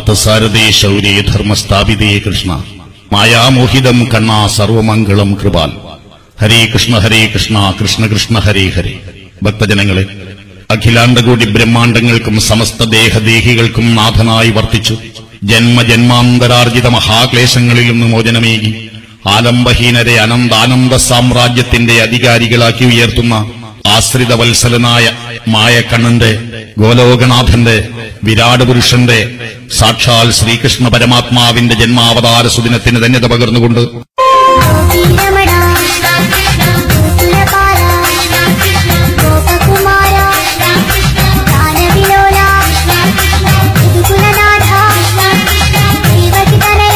പാർത്ഥസാരഥേ ശൗരേ ധർമ്മസ്ഥാപിതേ കൃഷ്ണ മായാമോഹിതം കണ്ണാ സർവമംഗളം കൃപാൽ ഹരേ കൃഷ്ണ ഹരേ കൃഷ്ണ കൃഷ്ണ കൃഷ്ണ ഹരേ ഹരേ ഭക്തജനങ്ങളെ അഖിലാണ്ടകോടി ബ്രഹ്മാണ്ടങ്ങൾക്കും സമസ്ത ദേഹദേഹികൾക്കും നാഥനായി വർത്തിച്ചു ജന്മജന്മാന്തരാർജിത മഹാക്ലേശങ്ങളിൽ നിന്ന് മോചനമേകി ആലംബഹീനരെ അനന്താനന്ദ സാമ്രാജ്യത്തിന്റെ അധികാരികളാക്കി ഉയർത്തുന്ന ആശ്രിത വത്സലനായ മായക്കണ്ണന്റെ ഗോലോകനാഥന്റെ വിരാട് പുരുഷന്റെ സാക്ഷാൽ ശ്രീകൃഷ്ണ പരമാത്മാവിന്റെ ജന്മാവതാര സുദിനത്തിന് ധന്യത പകർന്നുകൊണ്ട് ഗോപീരമണ ഗോകുലപാല ഗോപകുമാര ഗാനവിലോല യദുകുലനാഥ ദേവകിതനയ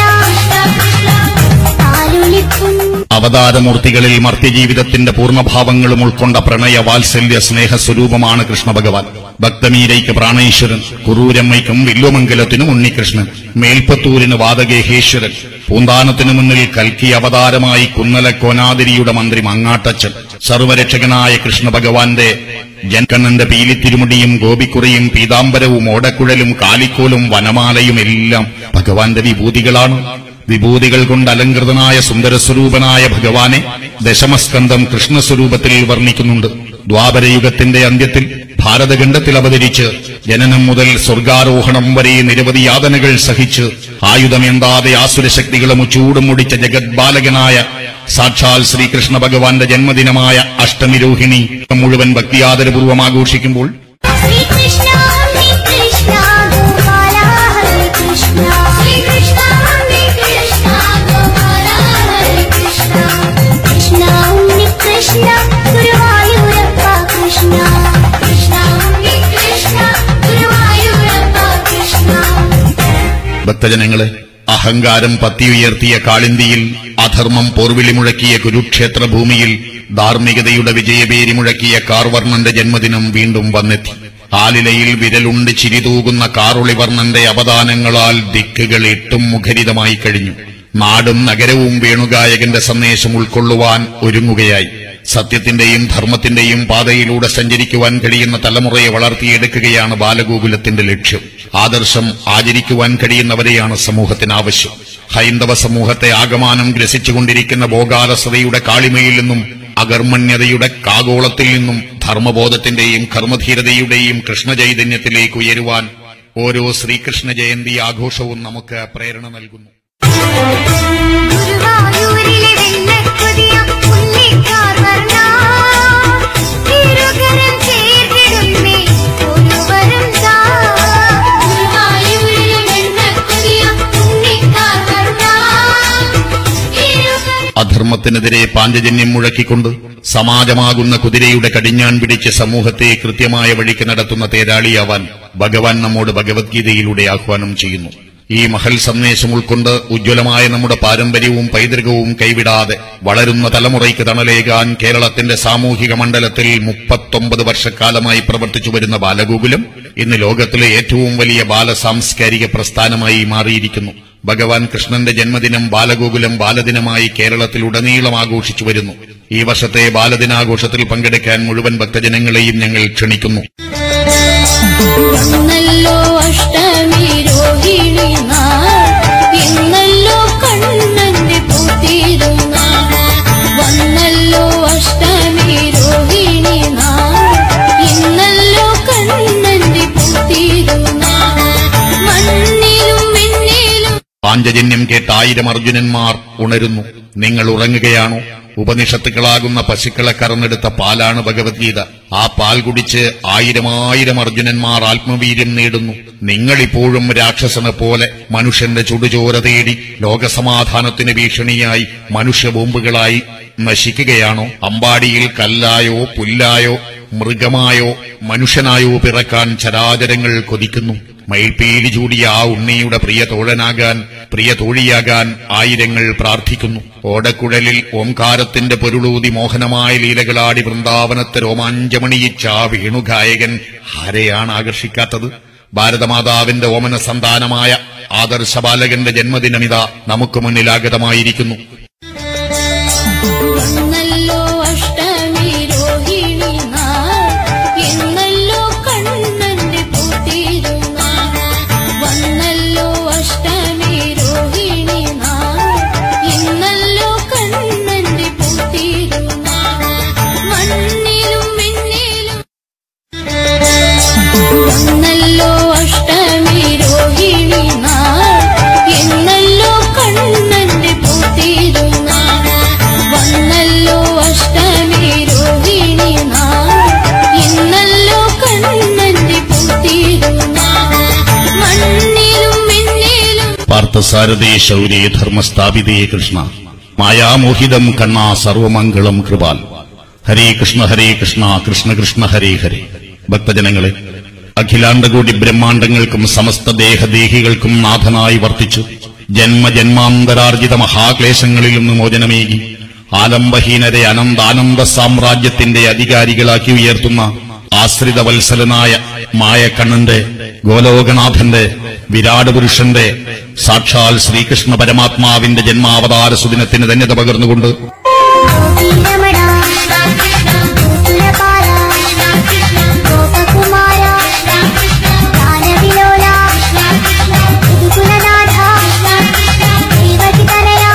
താലുലിപ്പും അവതാരമൂർത്തികളിൽ മർത്യജീവിതത്തിന്റെ പൂർണ്ണഭാവങ്ങളും ഉൾക്കൊണ്ട പ്രണയ വാത്സല്യ സ്നേഹ സ്വരൂപമാണ് കൃഷ്ണ ഭഗവാൻ ഭക്തമീരയ്ക്ക് പ്രാണേശ്വരൻ കുറൂരമ്മയ്ക്കും വില്ലുമംഗലത്തിനും ഉണ്ണികൃഷ്ണൻ മേൽപ്പത്തൂരിന് വാതകേഹേശ്വരൻ പൂന്താനത്തിനു മുന്നിൽ കൽക്കി അവതാരമായി കുന്നല കോനാതിരിയുടെ മന്ത്രി മങ്ങാട്ടച്ചൻ സർവരക്ഷകനായ കൃഷ്ണ ഭഗവാന്റെ ജൻകണ്ണന്റെ പീലിത്തിരുമുടിയും ഗോപിക്കുറയും പീതാംബരവും ഓടക്കുഴലും കാലിക്കോലും വനമാലയും എല്ലാം ഭഗവാന്റെ വിഭൂതികളാണ് വിഭൂതികൾ കൊണ്ട് അലങ്കൃതനായ സുന്ദരസ്വരൂപനായ ഭഗവാനെ ദശമസ്കന്ധം കൃഷ്ണസ്വരൂപത്തിൽ വർണ്ണിക്കുന്നുണ്ട് ദ്വാപരയുഗത്തിന്റെ അന്ത്യത്തിൽ ഭാരതഖണ്ഡത്തിൽ അവതരിച്ച് ജനനം മുതൽ സ്വർഗാരോഹണം വരെ നിരവധി യാതനകൾ സഹിച്ച് ആയുധമെന്താതെ ആസുരശക്തികളും ചൂടും മുടിച്ച ജഗത് ബാലകനായ സാക്ഷാൽ ശ്രീകൃഷ്ണ ഭഗവാന്റെ ജന്മദിനമായ അഷ്ടമി രോഹിണി മുഴുവൻ ഭക്തിയാദരപൂർവ്വം ആഘോഷിക്കുമ്പോൾ ശ്രീ കൃഷ്ണ ഹരേ കൃഷ്ണ ഗോപാല ഹരേ കൃഷ്ണ ശ്രീ കൃഷ്ണ ഹരേ കൃഷ്ണ ഗോപാല ഹരേ കൃഷ്ണ കൃഷ്ണ ഉണ്ണി കൃഷ്ണ ഗുരുവായൂരപ്പ കൃഷ്ണ കൃഷ്ണ ഉണ്ണി കൃഷ്ണ ഗുരുവായൂരപ്പ കൃഷ്ണ ഭക്തജനങ്ങളെ അഹങ്കാരം പത്തിയുയർത്തിയ കാളിന്തിയിൽ അധർമ്മം പോർവിളി മുഴക്കിയ കുരുക്ഷേത്ര ഭൂമിയിൽ ധാർമ്മികതയുടെ വിജയപേരി മുഴക്കിയ കാർവർണന്റെ ജന്മദിനം വീണ്ടും വന്നെത്തി ആലിലയിൽ വിരലുണ്ട് ചിരിതൂകുന്ന കാറുളിവർണ്ണന്റെ അവദാനങ്ങളാൽ ദിക്കുകൾ എട്ടും മുഖരിതമായി കഴിഞ്ഞു നാടും നഗരവും വേണുഗായകന്റെ സന്ദേശം ഉൾക്കൊള്ളുവാൻ ഒരുങ്ങുകയായി സത്യത്തിന്റെയും ധർമ്മത്തിന്റെയും പാതയിലൂടെ സഞ്ചരിക്കുവാൻ കഴിയുന്ന തലമുറയെ വളർത്തിയെടുക്കുകയാണ് ബാലഗോകുലത്തിന്റെ ലക്ഷ്യം ആദർശം ആചരിക്കുവാൻ കഴിയുന്നവരെയാണ് സമൂഹത്തിന് ആവശ്യം ഹൈന്ദവ സമൂഹത്തെ ആകമാനം ഗ്രസിച്ചുകൊണ്ടിരിക്കുന്ന ഭോഗാലസതയുടെ കാളിമയിൽ നിന്നും അകർമ്മണ്യതയുടെ കാഗോളത്തിൽ നിന്നും ധർമ്മബോധത്തിന്റെയും കർമ്മധീരതയുടെയും കൃഷ്ണചൈതന്യത്തിലേക്ക് ഉയരുവാൻ ഓരോ ശ്രീകൃഷ്ണ ജയന്തി ആഘോഷവും നമുക്ക് പ്രേരണ നൽകുന്നു ഗുരുവായൂരിലെ വെണ്ണക്കൊതിയ പുള്ളിക്കാർ വർണ്ണ തിരുകരം ചേർത്തിടുന്നേ ഒരുവരും താ ഗുരുവായൂരിലെ വെണ്ണക്കൊതിയ പുള്ളിക്കാർ വർണ്ണ തിരുകരം അധർമ്മത്തിനെതിരെ പാഞ്ചജന്യം മുഴക്കിക്കൊണ്ട് സമാജമാകുന്ന കുതിരയുടെ കടിഞ്ഞാൻ പിടിച്ച് സമൂഹത്തെ കൃത്യമായ വഴിക്ക് നടത്തുന്ന തേരാളിയാവാൻ ഭഗവാൻ നമ്മോട് ഭഗവത്ഗീതയിലൂടെ ആഹ്വാനം ചെയ്യുന്നു ഈ മഹൽ സന്ദേശം ഉൾക്കൊണ്ട് ഉജ്ജ്വലമായ നമ്മുടെ പാരമ്പര്യവും പൈതൃകവും കൈവിടാതെ വളരുന്ന തലമുറയ്ക്ക് തണലേകാൻ കേരളത്തിന്റെ സാമൂഹിക മണ്ഡലത്തിൽ മുപ്പത്തൊമ്പത് വർഷക്കാലമായി പ്രവർത്തിച്ചു വരുന്ന ബാലഗോകുലം ഇന്ന് ലോകത്തിലെ ഏറ്റവും വലിയ ബാലസാംസ്കാരിക പ്രസ്ഥാനമായി മാറിയിരിക്കുന്നു ഭഗവാൻ കൃഷ്ണന്റെ ജന്മദിനം ബാലഗോകുലം ബാലദിനമായി കേരളത്തിലുടനീളം ആഘോഷിച്ചു വരുന്നു ഈ വർഷത്തെ ബാലദിനാഘോഷത്തിൽ പങ്കെടുക്കാൻ മുഴുവൻ ഭക്തജനങ്ങളെയും ഞങ്ങൾ ക്ഷണിക്കുന്നു എന്നല്ലോ അഷ്ടമി രോഹിണി നാൾ എന്നല്ലോ കണ്ണന്റെ പൂത്തിരുന്നാൾ വന്നല്ലോ അഷ്ടമി രോഹിണി നാൾ ഇന്നല്ലോ കണ്ണന്റെ പൂത്തിരുന്നാൾ മണ്ണിലും വെണ്ണിലും പാഞ്ചജന്യം കേട്ട ആയിരം അർജുനന്മാർ ഉണരുന്നു നിങ്ങൾ ഉറങ്ങുകയാണോ ഉപനിഷത്തുക്കളാകുന്ന പശുക്കളെ കറന്നെടുത്ത പാലാണ് ഭഗവത്ഗീത ആ പാൽ കുടിച്ച് ആയിരം ആയിരം അർജുനന്മാർ ആത്മവീര്യം നേടുന്നു നിങ്ങളിപ്പോഴും രാക്ഷസനെ പോലെ മനുഷ്യന്റെ ചുടുചോര തേടി ലോകസമാധാനത്തിന് ഭീഷണിയായി മനുഷ്യ ബോംബുകളായി നശിക്കുകയാണോ അമ്പാടിയിൽ കല്ലായോ പുല്ലായോ മൃഗമായോ മനുഷ്യനായോ പിറക്കാൻ ചരാചരങ്ങൾ കൊതിക്കുന്നു മയിൽപ്പീലി ചൂടിയ ആ ഉണ്ണിയുടെ പ്രിയ തോഴനാകാൻ പ്രിയ തോഴിയാകാൻ ആയിരങ്ങൾ പ്രാർത്ഥിക്കുന്നു ഓടക്കുഴലിൽ ഓംകാരത്തിന്റെ പൊരുളൂതി മോഹനമായ ലീലകളാടി വൃന്ദാവനത്തെ രോമാഞ്ചമണിയിച്ച ആ വേണുഗായകൻ ആരെയാണ് ആകർഷിക്കാത്തത് ഭാരതമാതാവിന്റെ ഓമന സന്താനമായ ആദർശ ബാലകന്റെ ജന്മദിനമിത നമുക്ക് മുന്നിലാഗതമായിരിക്കുന്നു എന്നല്ലോ അഷ്ടമി രോഹിണി നാൾ എന്നല്ലോ കണ്ണന്റെ പൂത്തിരുന്നാൾ വന്നല്ലോ പാർത്ഥസാരഥേ ശൗരേ ധർമ്മസ്ഥാപിതേ കൃഷ്ണ മായാമോഹിതം കണ്ണാ സർവമംഗളം കൃപാൽ ഹരേ കൃഷ്ണ ഹരേ കൃഷ്ണ കൃഷ്ണ കൃഷ്ണ ഹരേ ഹരേ ഭക്തജനങ്ങളെ അഖിലാണ്ടകോടി ബ്രഹ്മാണ്ടങ്ങൾക്കും സമസ്ത ദേഹദേഹികൾക്കും നാഥനായി വർത്തിച്ചു ജന്മജന്മാന്തരാർജിത മഹാക്ലേശങ്ങളിൽ നിന്ന് മോചനമേകി ആലംബഹീനരെ അനന്താനന്ദ സാമ്രാജ്യത്തിന്റെ അധികാരികളാക്കി ഉയർത്തുന്ന ആശ്രിത വത്സലനായ മായക്കണ്ണന്റെ ഗോലോകനാഥന്റെ വിരാട് പുരുഷന്റെ സാക്ഷാൽ ശ്രീകൃഷ്ണ പരമാത്മാവിന്റെ ജന്മാവതാര സുദിനത്തിന് ധന്യത പകർന്നുകൊണ്ട് ഗോപീരമണ ഗോകുലപാല ഗോപകുമാര ഗാനവിലോല യദുകുലനാഥ ദേവകിതനയ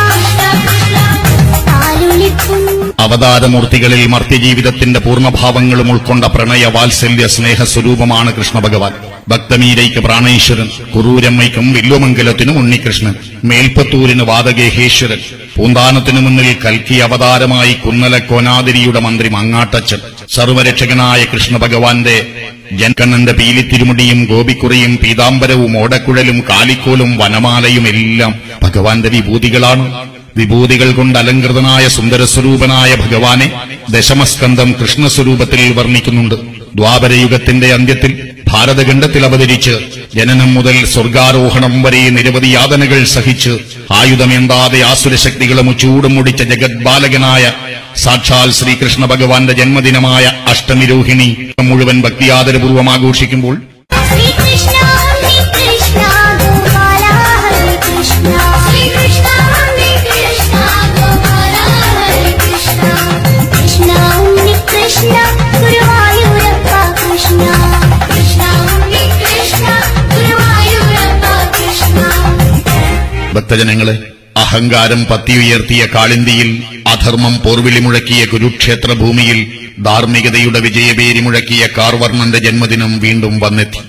താലുലിപ്പും അവതാരമൂർത്തികളിൽ മർത്യജീവിതത്തിന്റെ പൂർണ്ണഭാവങ്ങളും ഉൾക്കൊണ്ട പ്രണയ വാത്സല്യ സ്നേഹ സ്വരൂപമാണ് കൃഷ്ണ ഭഗവാൻ ഭക്തമീരയ്ക്ക് പ്രാണേശ്വരൻ കുറൂരമ്മയ്ക്കും വില്വമംഗലത്തിനും ഉണ്ണികൃഷ്ണൻ മേൽപ്പത്തൂരിന് വാതകേഹേശ്വരൻ പൂന്താനത്തിനു മുന്നിൽ കൽക്കി അവതാരമായി കുന്നല കോനാതിരിയുടെ മന്ത്രി മങ്ങാട്ടച്ചൻ സർവരക്ഷകനായ കൃഷ്ണ ഭഗവാന്റെ ജൻകണ്ണന്റെ പീലിത്തിരുമുടിയും ഗോപിക്കുറിയും പീതാംബരവും ഓടക്കുഴലും കാലിക്കോലും വനമാലയും എല്ലാം ഭഗവാന്റെ വിഭൂതികളാണ് വിഭൂതികൾ കൊണ്ട് അലങ്കൃതനായ സുന്ദരസ്വരൂപനായ ഭഗവാനെ ദശമസ്കന്ധം കൃഷ്ണസ്വരൂപത്തിൽ വർണ്ണിക്കുന്നുണ്ട് ദ്വാപരയുഗത്തിന്റെ അന്ത്യത്തിൽ ഭാരതഖണ്ഡത്തിൽ അവതരിച്ച് ജനനം മുതൽ സ്വർഗാരോഹണം വരെ നിരവധി യാതനകൾ സഹിച്ച് ആയുധമെന്താതെ ആസുരശക്തികളെ മുച്ചൂടും മുടിച്ച ജഗത് ബാലകനായ സാക്ഷാൽ ശ്രീകൃഷ്ണ ഭഗവാന്റെ ജന്മദിനമായ അഷ്ടമിരോഹിണി മുഴുവൻ ഭക്തിയാദരപൂർവ്വം ആഘോഷിക്കുമ്പോൾ ശ്രീകൃഷ്ണ ഹരേ കൃഷ്ണ ഗോപാല ഹരേ കൃഷ്ണ ശ്രീകൃഷ്ണ ഹരേ കൃഷ്ണ ഗോപാല ഹരേ കൃഷ്ണ കൃഷ്ണ ഉണ്ണി കൃഷ്ണ ഗുരുവായൂരപ്പ കൃഷ്ണ കൃഷ്ണ ഉണ്ണി കൃഷ്ണ ഗുരുവായൂരപ്പ കൃഷ്ണ ഭക്തജനങ്ങളെ അഹങ്കാരം പത്തിയുയർത്തിയ കാളിന്തിയിൽ അധർമ്മം പോർവിളി മുഴക്കിയ കുരുക്ഷേത്ര ഭൂമിയിൽ ധാർമ്മികതയുടെ വിജയപേരി മുഴക്കിയ കാർവർണന്റെ ജന്മദിനം വീണ്ടും വന്നെത്തി